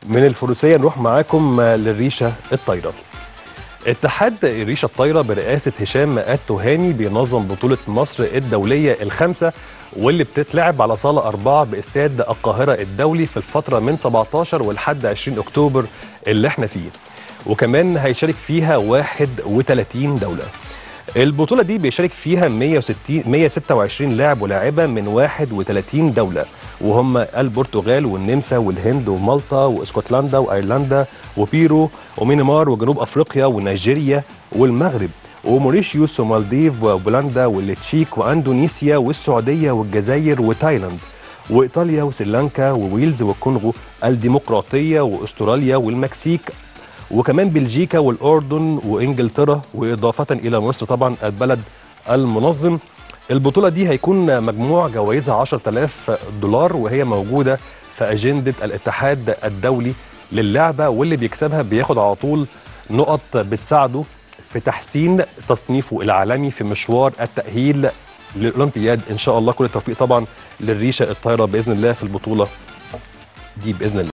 من الفروسيه نروح معاكم للريشه الطايره اتحاد الريشه الطايره برئاسه هشام التهامي بينظم بطوله مصر الدوليه الخامسه واللي بتتلعب على صاله أربعة باستاد القاهره الدولي في الفتره من 17 ولحد 20 اكتوبر اللي احنا فيه وكمان هيشارك فيها 31 دوله البطوله دي بيشارك فيها 160 126 لاعب ولاعبه من 31 دوله وهم البرتغال والنمسا والهند ومالطا واسكتلندا وايرلندا وبيرو ومينمار وجنوب افريقيا ونيجيريا والمغرب وموريشيوس ومالديف وبولندا والتشيك واندونيسيا والسعوديه والجزائر وتايلاند وايطاليا وسريلانكا وويلز والكونغو الديمقراطيه واستراليا والمكسيك وكمان بلجيكا والاردن وانجلترا واضافه الى مصر طبعا البلد المنظم البطوله دي هيكون مجموع جوائزها 10000 دولار وهي موجوده في اجنده الاتحاد الدولي للعبه واللي بيكسبها بياخد على طول نقط بتساعده في تحسين تصنيفه العالمي في مشوار التاهيل للاولمبياد ان شاء الله كل التوفيق طبعا للريشه الطايره باذن الله في البطوله دي باذن الله